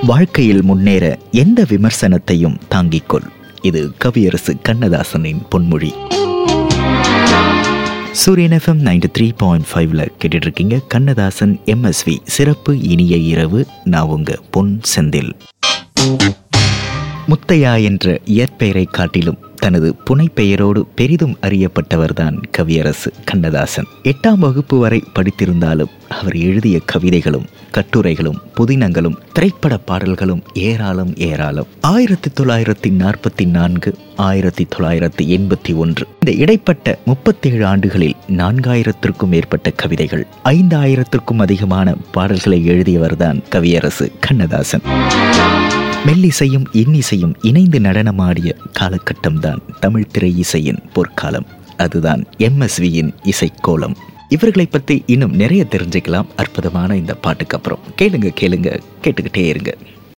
வாழ்க்கையில் முன்னேற எந்த விமர்சனத்தையும் தாங்கிக்கொள் இது கவியரசு கண்ணதாசனின் பொன்மொழி சூரியன் எஃப்எம் நைன்டி த்ரீ பாயிண்ட் ஃபைவ்ல கேட்டுட்டு இருக்கீங்க கண்ணதாசன் எம்எஸ்வி சிறப்பு இனிய இரவு நான் உங்க பொன் செந்தில் முத்தையா என்ற இயற்பெயரை காட்டிலும் தனது புனைப்பெயரோடு பெரிதும் அறியப்பட்டவர்தான் கவியரசு கண்ணதாசன் எட்டாம் வகுப்பு வரை படித்திருந்தாலும் அவர் எழுதிய கவிதைகளும் கட்டுரைகளும் புதினங்களும் திரைப்பட பாடல்களும் ஏராளம் ஏராளம் ஆயிரத்தி தொள்ளாயிரத்தி நாற்பத்தி நான்கு ஆயிரத்தி தொள்ளாயிரத்தி எண்பத்தி ஒன்று இந்த இடைப்பட்ட முப்பத்தேழு ஆண்டுகளில் நான்காயிரத்திற்கும் மேற்பட்ட கவிதைகள் ஐந்தாயிரத்திற்கும் அதிகமான பாடல்களை எழுதியவர்தான் கவியரசு கண்ணதாசன் மெல்லிசையும் இன்னிசையும் இணைந்து நடனமாடிய காலகட்டம்தான் தமிழ் திரை இசையின் பொற்காலம் அதுதான் எம்எஸ்வியின் இசைக்கோலம் இவர்களை பற்றி இன்னும் நிறைய தெரிஞ்சுக்கலாம் அற்புதமான இந்த பாட்டுக்கு அப்புறம் கேளுங்க கேளுங்க கேட்டுக்கிட்டே இருங்க